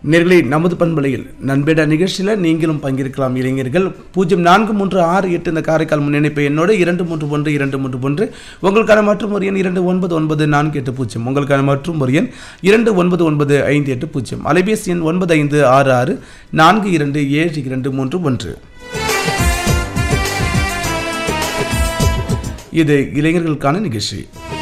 நேர்களே நமது பண்பலையில் நண்பேடா நிகழ்ச்சியில் நீங்களும் பங்கேற்கலாம் இளைஞர்கள் பூஜ்ஜியம் நான்கு மூன்று ஆறு எட்டு இந்த காரைக்கால் முன்னிணைப்பு என்னோட இரண்டு மூன்று ஒன்று இரண்டு மூன்று ஒன்று உங்களுக்கான மற்றும் ஒரு எண் இரண்டு ஒன்பது ஒன்பது நான்கு எட்டு பூஜ்ஜியம் உங்களுக்கான மற்றும் ஒரு எண் இரண்டு ஒன்பது ஒன்பது ஐந்து எட்டு பூஜ்ஜியம் அலைபேசி எண் ஒன்பது ஐந்து ஆறு ஆறு நான்கு இரண்டு ஏழு இரண்டு மூன்று ஒன்று இது இளைஞர்களுக்கான நிகழ்ச்சி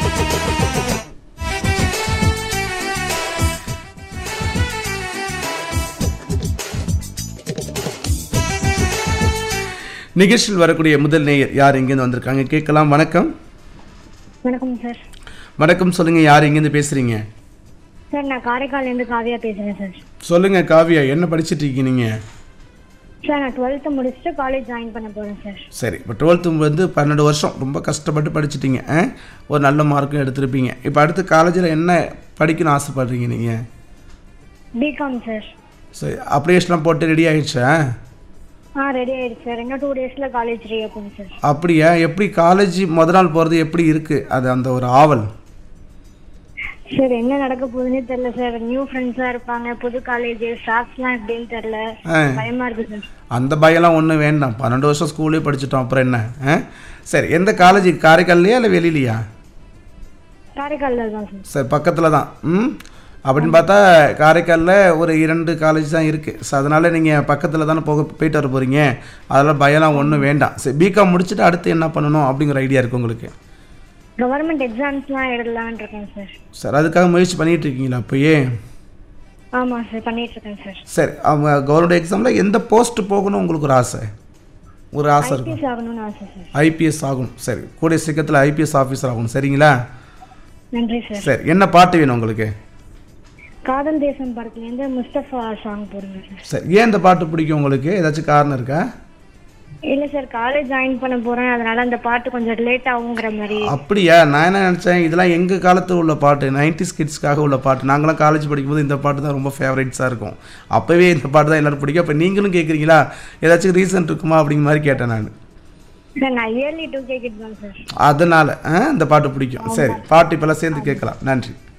நிகழ்ச்சியில் வரக்கூடிய முதல் நேயர் யார் எங்கேருந்து வந்திருக்காங்க கேட்கலாம் வணக்கம் வணக்கம் சார் வணக்கம் சொல்லுங்க யார் எங்கேருந்து பேசுறீங்க சார் நான் காரைக்கால்லேருந்து காவியா பேசுகிறேன் சார் சொல்லுங்க காவியா என்ன படிச்சிட்டு இருக்கீங்க நீங்க சார் நான் டுவெல்த்து முடிச்சுட்டு காலேஜ் ஜாயின் பண்ண போகிறேன் சார் சரி இப்போ டுவெல்த்து வந்து பன்னெண்டு வருஷம் ரொம்ப கஷ்டப்பட்டு படிச்சிட்டீங்க ஆ? ஒரு நல்ல மார்க்கும் எடுத்திருப்பீங்க இப்போ அடுத்து காலேஜில் என்ன படிக்கணும்னு ஆசைப்படுறீங்க நீங்கள் பிகாம் சார் சரி அப்ளிகேஷன்லாம் போட்டு ரெடி ஆயிடுச்சா ஆ ரெடி ஆயிடுச்சு சார் இன்னும் டூ டேஸில் காலேஜ் ரீஓப்பன் சார் அப்படியா எப்படி காலேஜ் முத நாள் போகிறது எப்படி இருக்குது அது அந்த ஒரு ஆவல் சார் என்ன நடக்க போகுதுன்னே தெரில சார் நியூ ஃப்ரெண்ட்ஸாக இருப்பாங்க புது காலேஜ் ஸ்டாஃப்ஸ்லாம் எப்படின்னு தெரில ஆ. பயமாக இருக்கு சார் அந்த பயம்லாம் ஒன்றும் வேண்டாம் பன்னெண்டு வருஷம் ஸ்கூல்லே படிச்சிட்டோம் அப்புறம் என்ன ஆ? சரி எந்த காலேஜ் காரைக்கால்லையா இல்லை வெளியிலையா காரைக்காலில் தான் சார் சரி பக்கத்தில் தான் ம் அப்படின்னு பார்த்தா காரைக்காலில் ஒரு இரண்டு காலேஜ் தான் இருக்குது ஸோ அதனால் நீங்கள் பக்கத்தில் தானே போக போயிட்டு வர போகிறீங்க அதெல்லாம் பயம்லாம் ஒன்றும் வேண்டாம் சரி பிகாம் முடிச்சுட்டு அடுத்து என்ன பண்ணணும் அப்படிங்கிற ஐடியா இருக்குது உங்களுக்கு கவர்மெண்ட் எக்ஸாம்ஸ்லாம் எழுதலான்னு இருக்கேன் சார் சார் அதுக்காக முயற்சி பண்ணிகிட்டு இருக்கீங்களா அப்போயே ஆமாம் சார் பண்ணிட்டு இருக்கேன் சார் சரி அவங்க கவர்மெண்ட் எக்ஸாமில் எந்த போஸ்ட் போகணும் உங்களுக்கு ஒரு ஆசை ஒரு ஆசை இருக்கும் ஐபிஎஸ் ஆகணும்னு ஆசை சார் ஐபிஎஸ் ஆகணும் சரி கூடிய சீக்கிரத்தில் ஐபிஎஸ் ஆஃபீஸர் ஆகணும் சரிங்களா நன்றி சார் சரி என்ன பாட்டு வேணும் உங்களுக்கு காதல் தேசம் படத்துலேருந்து முஸ்தபா சாங் போடுங்க சார் சரி ஏன் இந்த பாட்டு பிடிக்கும் உங்களுக்கு ஏதாச்சும் காரணம் இருக்கா இல்ல சார் காலேஜ் ஜாயின் பண்ண போறேன் அதனால அந்த பாட்டு கொஞ்சம் லேட் ஆகுங்கிற மாதிரி அப்படியா நான் என்ன நினச்சேன் இதெல்லாம் எங்கள் காலத்தில் உள்ள பாட்டு நைன்டிஸ் கிட்ஸ்க்காக உள்ள பாட்டு நாங்களாம் காலேஜ் படிக்கும்போது இந்த பாட்டு தான் ரொம்ப ஃபேவரட்ஸாக இருக்கும் அப்போவே இந்த பாட்டு தான் எல்லாரும் பிடிக்கும் அப்போ நீங்களும் கேட்குறீங்களா ஏதாச்சும் ரீசன் இருக்குமா அப்படிங்கிற மாதிரி கேட்டேன் நான் சார் நான் இயர்லி டூ கே கிட் தான் சார் அதனால் இந்த பாட்டு பிடிக்கும் சரி பாட்டு இப்போல்லாம் சேர்ந்து கேட்கலாம் நன்றி